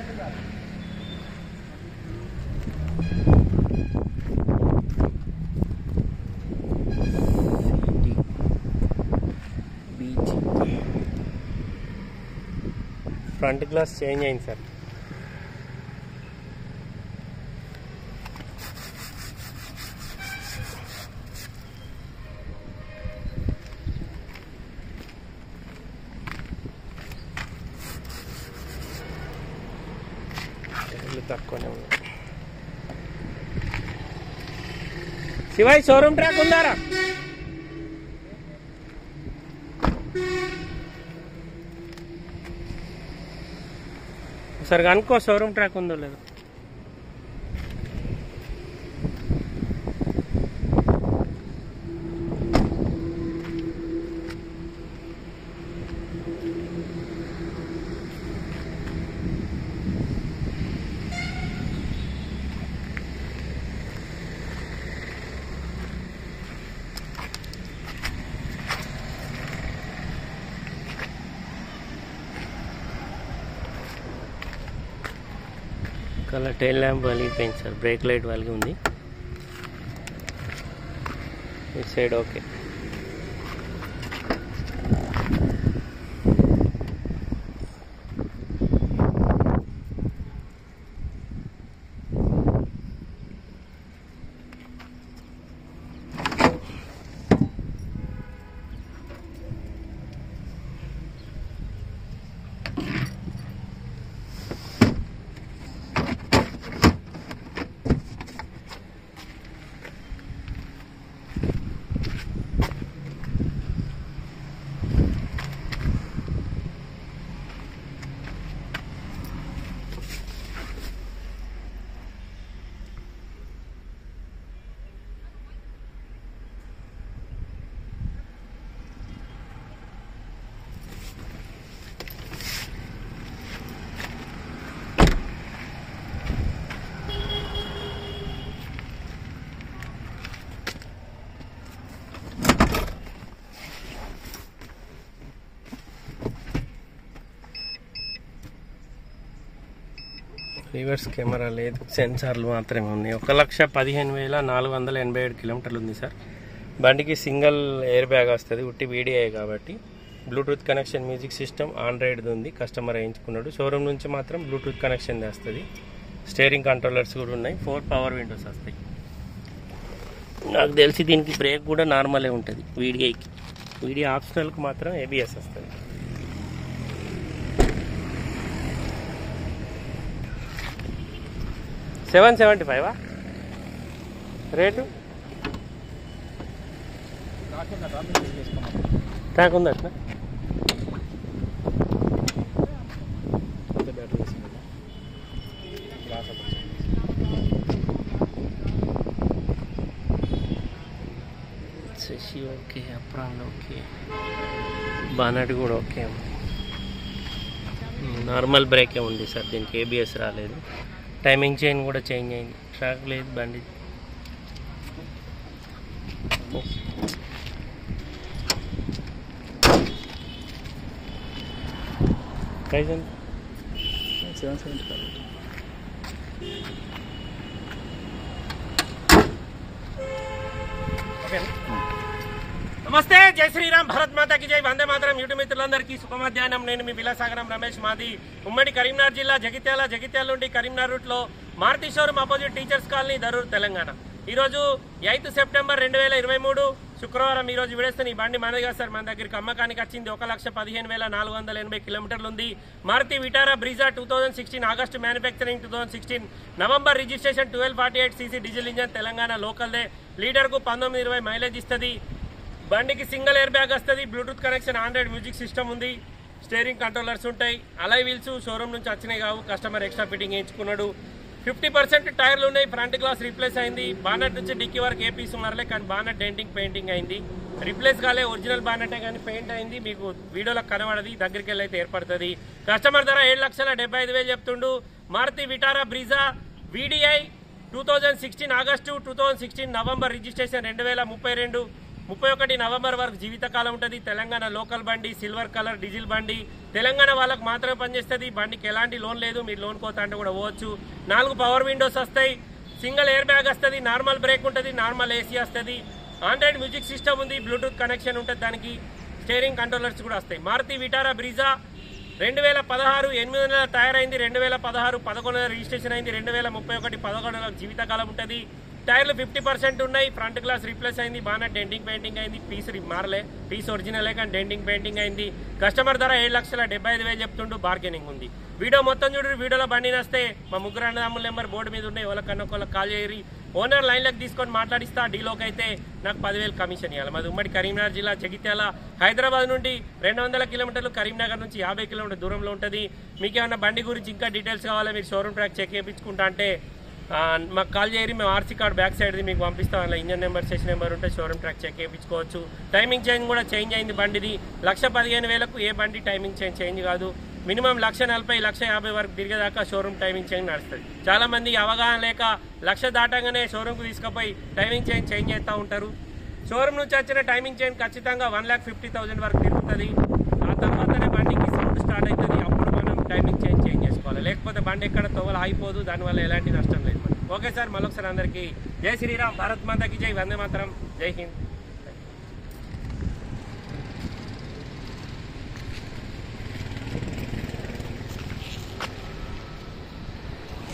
Front glass change అయింది sir టైర్లు తక్కువనే ఉన్నాయి శివాయి షోరూమ్ ట్రాక్ ఉందారా ఒకసారి కనుక్కో షోరూమ్ ట్రాక్ ఉందో లేదో కలర్ టైల్ ల్యాంప్ వలిగిపోయింది సార్ బ్రేక్ లైట్ వలిగి ఉంది ఇటు సైడ్ ఓకే రివర్స్ కెమెరా లేదు సెన్సార్లు మాత్రమే ఉన్నాయి ఒక లక్ష పదిహేను వేల నాలుగు వందల ఎనభై ఏడు కిలోమీటర్లు ఉంది సార్ బండికి సింగిల్ ఎయిర్ బ్యాగ్ వస్తుంది ఉట్టి వీడియో కాబట్టి బ్లూటూత్ కనెక్షన్ మ్యూజిక్ సిస్టమ్ ఆండ్రాయిడ్ది ఉంది కస్టమర్ వేయించుకున్నాడు షోరూమ్ నుంచి మాత్రం బ్లూటూత్ కనెక్షన్ వస్తుంది స్టేరింగ్ కంట్రోలర్స్ కూడా ఉన్నాయి ఫోర్ పవర్ విండోస్ వస్తాయి నాకు తెలిసి దీనికి బ్రేక్ కూడా నార్మలే ఉంటుంది వీడియోకి వీడియో ఆప్షనల్కి మాత్రం ఏబిఎస్ వస్తుంది సెవెన్ సెవెంటీ ఫైవా రేటు ట్రాక్ ఉంది అట్లా chassis okay apron okay bonnet కూడా ఓకే నార్మల్ బ్రేకే ఉంది సార్ దీనికి ఏబిఎస్ రాలేదు టైమింగ్ చైన్ కూడా చేంజ్ అయింది ట్రాక్ లేదు బండి ప్రైస్ ఎంత సెవెన్ సెవెంటీ ఫైవ్ నమస్తే జై శ్రీరామ్ భరత్ మాతాకి జై వందే మాతరం యూట్యూబ్ మిత్రులందరికీ శుభమధ్యాహ్నం నేను మీ విలాసాగరం రమేష్ మాది ఉమ్మడి కరీంనగర్ జిల్లా జగిత్యాల జగిత్యాల నుండి కరీంనగర్ రూట్ లో Maruti showroom opposite teachers colony Darur Telangana ఈ రోజు ఎయిత్ సెప్టెంబర్ రెండు వేల ఇరవై మూడు శుక్రవారం ఈ రోజు విడేస్తున్న ఈ బండి మనది కాదు సార్ మన దగ్గరికి అమ్మకానికి వచ్చింది ఒక లక్ష పదిహేను వేల నాలుగు వందల ఎనభై కిలోమీటర్లు ఉంది Maruti Vitara Brezza two thousand sixteen August manufacturing two thousand sixteen November registration twelve forty eight CC diesel engine Telangana లోకల్దే లీటర్కు పంతొమ్మిది ఇరవై మైలేజ్ ఇస్తుంది బండికి సింగిల్ ఎయిర్ బ్యాగ్ వస్తుంది Bluetooth connection Android music system ఉంది స్టీరింగ్ కంట్రోలర్స్ ఉంటాయి అలై వీల్స్ షోరూమ్ నుంచి వచ్చినాయి కావు కస్టమర్ ఎక్స్ట్రా ఫిట్టింగ్ వేయించుకున్నాడు ఫిఫ్టీ పర్సెంట్ టైర్లు ఉన్నాయి ఫ్రంట్ గ్లాస్ రీప్లేస్ అయింది బానట్ నుంచి డిక్కీ వరకు ఏ పీస్ మారలే కానీ బానట్ డెంటింగ్ పెయింటింగ్ అయింది రీప్లేస్ కాలే ఒరిజినల్ బానటే కానీ పెయింట్ అయింది మీకు వీడియోలో కనబడది దగ్గరికి వెళ్ళి అయితే ఏర్పడుతుంది కస్టమర్ ధర ఏడు లక్షల డెబ్బై ఐదు వేలు చెప్తుండు Maruti Vitara Brezza VDI two thousand sixteen August two thousand sixteen November registration రెండు వేల ముప్పై రెండు ముప్పై ఒకటి నవంబర్ వరకు జీవితకాలం ఉంటుంది తెలంగాణ లోకల్ బండి సిల్వర్ కలర్ డీజిల్ బండి తెలంగాణ వాళ్ళకి మాత్రమే పనిచేస్తుంది బండికి ఎలాంటి లోన్ లేదు మీరు లోన్ కోత అంటే కూడా పోవచ్చు నాలుగు పవర్ విండోస్ వస్తాయి సింగిల్ ఎయిర్ బ్యాగ్ వస్తుంది నార్మల్ బ్రేక్ ఉంటుంది నార్మల్ ఏసీ వస్తుంది ఆండ్రాయిడ్ మ్యూజిక్ సిస్టమ్ ఉంది బ్లూటూత్ కనెక్షన్ ఉంటుంది దానికి స్టీరింగ్ కంట్రోలర్స్ కూడా వస్తాయి మారుతి విటారా బ్రీజా రెండు వేల పదహారు ఎనిమిది వందల టైర్ అయింది రెండు వేల పదహారు పదకొండు వందల రిజిస్ట్రేషన్ అయింది రెండు వేల ముప్పై ఒకటి పదకొండు వందల జీవితకాలం ఉంటుంది టైర్లు ఫిఫ్టీ పర్సెంట్ ఉన్నాయి ఫ్రంట్ గ్లాస్ రీప్లేస్ అయింది బాగా డెంటింగ్ పెయింటింగ్ అయింది పీస్ రి- మారలే పీస్ ఒరిజినలే కానీ డెంటింగ్ పెయింటింగ్ అయింది కస్టమర్ ధర ఏడు లక్షల డెబ్బై ఐదు వేలు చెప్తుండు బార్గెనింగ్ ఉంది వీడియో మొత్తం చూడండి వీడియోలో బండి నస్తే మా ముగ్గురు అన్నదమ్ముల నెంబర్ బోర్డు మీద ఉన్నాయి వాళ్ళకన్నా ఒకళ్ళకి కాల్ చేయరి ఓనర్ లైన్లోకి తీసుకొని మాట్లాడిస్తా డీలోకి అయితే నాకు పదివేలు కమిషన్ ఇవ్వాలి మాది ఉమ్మడి కరీంనగర్ జిల్లా జగిత్యాల హైదరాబాద్ నుండి రెండు వందల కిలోమీటర్లు కరీంనగర్ నుంచి యాభై కిలోమీటర్ దూరంలో ఉంటుంది మీకు ఏమైనా బండి గురించి ఇంకా డీటెయిల్స్ కావాలా మీరు షోరూమ్ ట్రాక్ చెక్ చేయించుకుంటా అంటే ఆ, మాకు కాల్ చేయరి మేము ఆర్సీ కార్డ్ బ్యాక్ సైడ్ది మీకు పంపిస్తాం అలా ఇంజన్ నెంబర్ సెషన్ నెంబర్ ఉంటే షోరూమ్ ట్రాక్ చెక్ చేయించుకోవచ్చు టైమింగ్ చేంజ్ కూడా చేంజ్ అయింది బండిది లక్ష పదిహేను వేలకు ఏ బండి టైమింగ్ చేంజ్ చేంజ్ కాదు మినిమం లక్ష నలభై లక్ష యాభై వరకు తిరిగేదాకా షోరూమ్ టైమింగ్ చేంజ్ నడుస్తుంది చాలా మంది అవగాహన లేక లక్ష దాటంగానే షోరూమ్కి తీసుకుపోయి టైమింగ్ చేంజ్ చేంజ్ చేస్తూ ఉంటారు షోరూమ్ నుంచి వచ్చిన టైమింగ్ చేంజ్ ఖచ్చితంగా వన్ ల్యాక్ ఫిఫ్టీ థౌసండ్ వరకు తిరుగుతుంది ఆ తర్వాతనే బండికి సౌండ్ స్టార్ట్ అవుతుంది అప్పుడు మనం టైమింగ్ చేంజ్ చేంజ్ చేసుకోవాలి లేకపోతే బండి ఎక్కడ తోవలు ఆగిపోదు దానివల్ల ఎలాంటి నష్టం లేదు మనకి. ఓకే సార్ మరొకసారి అందరికీ జై శ్రీరామ్ భారత్ మాతకి జై వందే మాతరం జై హింద్